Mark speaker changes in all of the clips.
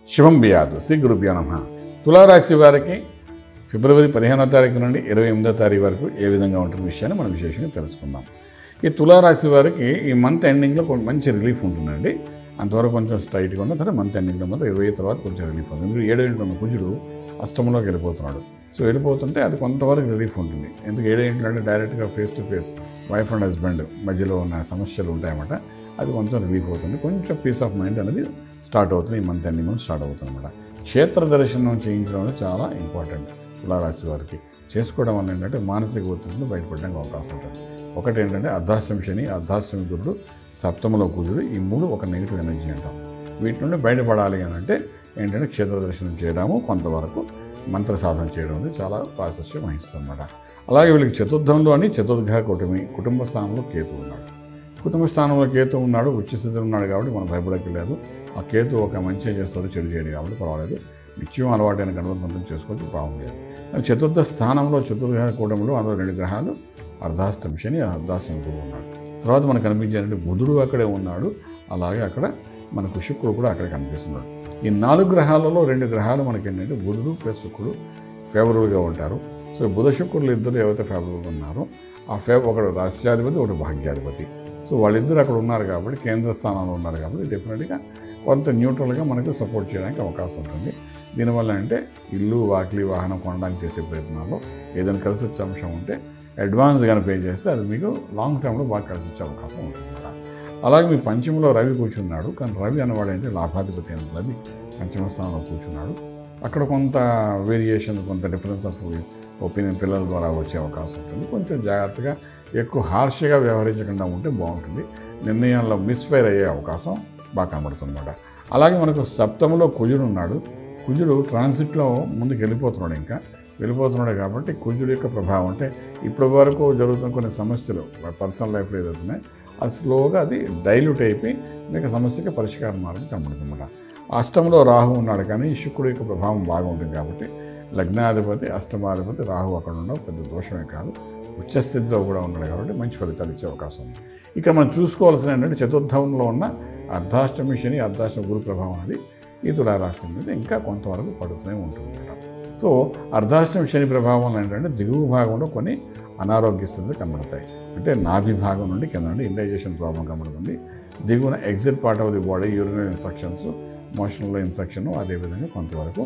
Speaker 1: శుభం బియాదు శ్రీ గురుభ్యో నమ తులారాశి వారికి ఫిబ్రవరి పదిహేనో తారీఖు నుండి ఇరవై ఎనిమిదో తారీఖు వరకు ఏ విధంగా ఉంటున్న విషయాన్ని మనం విశేషంగా తెలుసుకుందాం ఈ తులారాశి వారికి ఈ మంత్ ఎండింగ్లో కొంచెం మంచి రిలీఫ్ ఉంటుందండి అంతవరకు కొంచెం స్ట్రైట్గా ఉన్న తర్వాత మంత్ ఎండింగ్లో మాత్రం ఇరవై తర్వాత కొంచెం రిలీఫ్ ఉంది ఎందుకంటే ఏడో ఇంట్లో ఉన్న కుజుడు అష్టంలోకి వెళ్ళిపోతున్నాడు సో వెళ్ళిపోతుంటే అది కొంతవరకు రిలీఫ్ ఉంటుంది ఎందుకు ఏడో ఇంట్లో అంటే డైరెక్ట్గా face to face wife and husband మధ్యలో ఉన్న సమస్యలు ఉంటాయన్నమాట అది కొంచెం రిలీఫ్ అవుతుంది కొంచెం పీస్ ఆఫ్ మైండ్ అనేది స్టార్ట్ అవుతుంది ఈ మంత్ ఎండింగ్ నుంచి స్టార్ట్ అవుతుంది అనమాట క్షేత్ర దర్శనం చేయించడం అనేది చాలా ఇంపార్టెంట్ తులారాశి వారికి చేసుకోవడం వల్ల ఏంటంటే మానసిక ఒత్తిడి నుండి బయటపడడానికి అవకాశం ఉంటుంది ఒకటి ఏంటంటే అర్ధాష్టమి శని అర్ధాష్టమి గురుడు సప్తమలో కుజుడు ఈ మూడు ఒక నెగిటివ్ ఎనర్జీ అంటాం వీటి నుండి బయటపడాలి అని అంటే ఏంటంటే క్షేత్ర దర్శనం చేయడము కొంతవరకు మంత్ర సాధన చేయడం అనేది చాలా ప్రాశస్యం వహిస్తుంది అన్నమాట అలాగే వీళ్ళకి చతుర్థంలో అని చతుర్ఘ కుటుంబి కుటుంబ స్థానంలో కేతు ఉన్నాడు కుటుంబ స్థానంలో కేతు ఉన్నాడు ఉచ్చ స్థితిలో ఉన్నాడు కాబట్టి మనం భయపడక్కర్లేదు ఆ కేతు ఒక మంచి చేస్తాడు చెడు చేయడు కాబట్టి పర్వాలేదు నిత్యం అలవాటైన గణపతిమంతం చేసుకోవచ్చు బాగుండేది కానీ చతుర్థ స్థానంలో చతుర్గ్రహ కూటమిలో అందులో రెండు గ్రహాలు అర్ధాష్టమి శని అర్ధాష్టమి గురువు ఉన్నాడు తర్వాత మనకు కనిపించేదంటే బుధుడు అక్కడే ఉన్నాడు అలాగే అక్కడ మనకు శుక్రుడు కూడా అక్కడ కనిపిస్తున్నాడు ఈ నాలుగు గ్రహాలలో రెండు గ్రహాలు మనకి ఏంటంటే బుధుడు ప్లస్ శుక్రుడు ఫేవరబుల్గా ఉంటారు సో బుధ శుక్రులు ఇద్దరు ఎవరైతే ఫేవరబుల్గా ఉన్నారో ఆ ఫేవ ఒకడు రాష్ట్రాధిపతి ఒకటి భాగ్యాధిపతి సో వాళ్ళిద్దరు అక్కడ ఉన్నారు కాబట్టి కేంద్ర స్థానంలో ఉన్నారు కాబట్టి డెఫినెట్గా కొంత న్యూట్రల్గా మనకు సపోర్ట్ చేయడానికి అవకాశం ఉంటుంది దీనివల్ల అంటే ఇల్లు వాకిలి వాహనం కొనడానికి చేసే ప్రయత్నాల్లో ఏదైనా కలిసి వచ్చే అంశం ఉంటే అడ్వాన్స్ కానీ పే చేస్తే అది మీకు లాంగ్ టర్మ్లో బాగా కలిసి వచ్చే అవకాశం ఉంటుంది కదా అలాగే మీ పంచమలో రవి కూర్చున్నాడు కానీ రవి అనేవాడు అంటే లాభాధిపతి అయిన రవి పంచమ స్థానంలో కూర్చున్నాడు అక్కడ కొంత వేరియేషన్ కొంత డిఫరెన్స్ ఆఫ్ ఒపీనియన్ పిల్లల ద్వారా వచ్చే అవకాశం ఉంటుంది కొంచెం జాగ్రత్తగా ఎక్కువ హార్ష్గా వ్యవహరించకుండా ఉంటే బాగుంటుంది నిర్ణయాల్లో మిస్ఫైర్ అయ్యే అవకాశం బాగా కనబడుతుంది అన్నమాట అలాగే మనకు సప్తమలో కుజుడు ఉన్నాడు కుజుడు ట్రాన్సిట్లో ముందుకు వెళ్ళిపోతున్నాడు ఇంకా వెళ్ళిపోతున్నాడు కాబట్టి కుజుడు యొక్క ప్రభావం అంటే ఇప్పటి వరకు జరుగుతున్న కొన్ని సమస్యలు పర్సనల్ లైఫ్లో ఏదవుతున్నాయి అది స్లోగా అది డైల్యూట్ అయిపోయి మీకు సమస్యకి పరిష్కార మార్గం కనబడుతుందన్నమాట అష్టంలో రాహు ఉన్నాడు కానీ శుక్రుడు యొక్క ప్రభావం బాగా ఉంటుంది కాబట్టి లగ్నాధిపతి అష్టమాధిపతి రాహు అక్కడ ఉండడం పెద్ద దోషమే కాదు ఉచ్చస్థితిలో కూడా ఉన్నాడు కాబట్టి మంచి ఫలితాలు ఇచ్చే అవకాశం ఉంది ఇక్కడ మనం చూసుకోవాల్సిన ఏంటంటే చతుర్థంలో ఉన్న అర్ధాష్టమి శని అర్ధాష్టమి గురు ప్రభావం అనేది ఈ తులారాశి మీద ఇంకా కొంతవరకు పడుతూనే ఉంటుంది మేడం సో అర్ధాష్టమి శని ప్రభావం ఏంటంటే దిగువ భాగంలో కొన్ని అనారోగ్య స్థితులు కనబడతాయి అంటే నాభి భాగం నుండి కింద నుండి ఇండైజేషన్ ప్రాబ్లం కనబడుతుంది దిగువన exit part of the body urinary infections మోషన్లో ఇన్ఫెక్షన్ అదేవిధంగా కొంతవరకు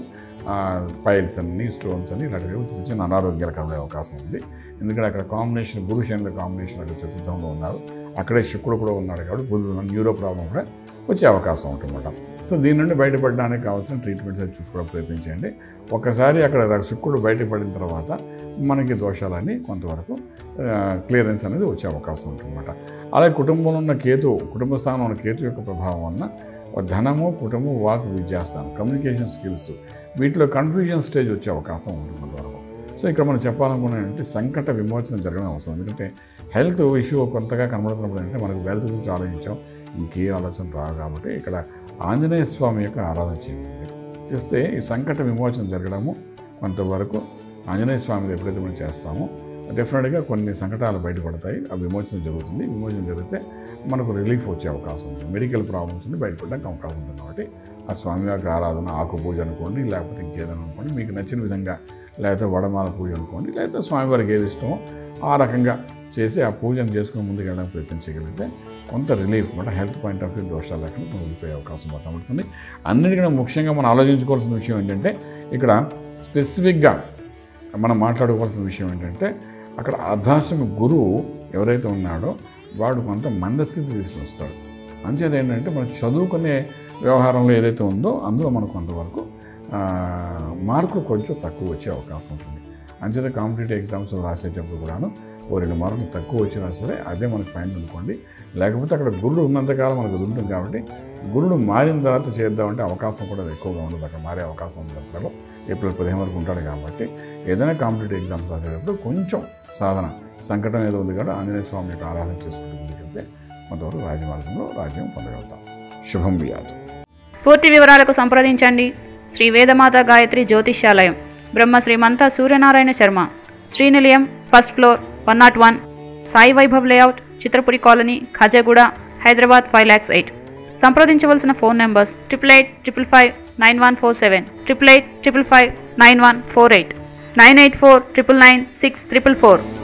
Speaker 1: పైల్స్ అన్ని స్టోన్స్ అని ఇలాంటివి చిన్న చిన్న అనారోగ్యాలు కనబడే అవకాశం ఉంది ఎందుకంటే అక్కడ కాంబినేషన్ గురు శనుల కాంబినేషన్ అక్కడ చతుర్థంలో ఉన్నారు అక్కడే శుక్రుడు కూడా ఉన్నాడు కాబట్టి బుధుడు న్యూరో ప్రాబ్లం కూడా వచ్చే అవకాశం ఉంటుందన్నమాట సో దీని నుండి బయటపడడానికి కావాల్సిన ట్రీట్మెంట్స్ అది చూసుకోవడం ప్రయత్నించండి ఒకసారి అక్కడ శుక్రుడు బయటపడిన తర్వాత మనకి దోషాలన్నీ కొంతవరకు క్లియరెన్స్ అనేది వచ్చే అవకాశం ఉంటుందన్నమాట అలాగే కుటుంబంలో ఉన్న కేతు కుటుంబ స్థానంలో ఉన్న కేతు యొక్క ప్రభావం వలన ధనము కుటుంబం వాక్ విద్యాస్థానం కమ్యూనికేషన్ స్కిల్స్ వీటిలో కన్ఫ్యూజన్ స్టేజ్ వచ్చే అవకాశం ఉంటుంది కొంతవరకు సో ఇక్కడ మనం చెప్పాలనుకున్నది సంకట విమోచన జరగడం అవసరం ఎందుకంటే హెల్త్ ఇష్యూ కొంతగా కనబడుతున్నప్పుడు అంటే మనకు వెల్త్ గురించి ఆలోచించాం ఇంకే ఆలోచన రావు కాబట్టి ఇక్కడ ఆంజనేయ స్వామి యొక్క ఆరాధన చేయండి చేస్తే ఈ సంకట విమోచన జరగడము కొంతవరకు ఆంజనేయ స్వామిని ఎప్పుడైతే మనం చేస్తామో డెఫినెట్గా కొన్ని సంకటాలు బయటపడతాయి ఆ విమోచన జరుగుతుంది విమోచన జరిగితే మనకు రిలీఫ్ వచ్చే అవకాశం ఉంది మెడికల్ ప్రాబ్లమ్స్ నుండి బయటపడడానికి అవకాశం ఉంటుంది కాబట్టి ఆ స్వామి యొక్క ఆరాధన ఆకు పూజ అనుకోండి లేకపోతే ఇంకేదైనా అనుకోండి మీకు నచ్చిన విధంగా లేకపోతే వడమాల పూజ అనుకోండి లేకపోతే స్వామివారికి ఏది ఇష్టమో ఆ రకంగా చేసి ఆ పూజను చేసుకుని ముందుకు వెళ్ళడానికి ప్రయత్నం చేయగలిగితే కొంత రిలీఫ్ అంటే హెల్త్ పాయింట్ ఆఫ్ వ్యూ దోషాలు లేకుండా రిలీఫ్ అయ్యే అవకాశం బాగా కనబడుతుంది అన్నిటికన్నా ముఖ్యంగా మనం ఆలోచించుకోవాల్సిన విషయం ఏంటంటే ఇక్కడ స్పెసిఫిక్గా మనం మాట్లాడుకోవాల్సిన విషయం ఏంటంటే అక్కడ అర్ధాశ్రమ గురువు ఎవరైతే ఉన్నాడో వాడు కొంత మందస్థితి తీసుకుని వస్తాడు అంచేది ఏంటంటే మనం చదువుకునే వ్యవహారంలో ఏదైతే ఉందో అందులో మనకు కొంతవరకు మార్కులు కొంచెం తక్కువ వచ్చే అవకాశం ఉంటుంది అంచేత కాంపిటేటివ్ ఎగ్జామ్స్ రాసేటప్పుడు కూడాను ఓ రెండు మార్కులు తక్కువ వచ్చినా సరే అదే మనకు ఫైన్ అనుకోండి లేకపోతే అక్కడ గురుడు ఉన్నంతకాలం మనకు అది ఉంటుంది కాబట్టి గురుడు మారిన తర్వాత చేద్దామంటే అవకాశం కూడా ఎక్కువగా ఉండదు అక్కడ మారే అవకాశం ఉంది అప్పుడు ఏప్రిల్ పదిహేను వరకు ఉంటాడు కాబట్టి ఏదైనా కాంపిటేటివ్ ఎగ్జామ్స్ రాసేటప్పుడు కొంచెం సాధన సంకటం ఏదో ఉంది కాబట్టి ఆంజనేయ స్వామి యొక్క ఆరాధన చేసుకుంటూ ముందుకెళ్తే కొంతవరకు రాజమార్గంలో రాజ్యం పొందగలుగుతాం శుభం బియాదు
Speaker 2: పూర్తి వివరాలకు సంప్రదించండి Shri Vedamata Gayatri Jyotishyalayam Brahma Srimantha Suryanarayana Sharma Srinilayam first floor one nought one Sai Vaibhav layout Chitrapuri colony Khajaguda Hyderabad five lakhs eight సంప్రదించవలసిన phone numbers triple eight triple five nine one four seven triple eight triple five nine one four eight nine eight four triple nine six triple four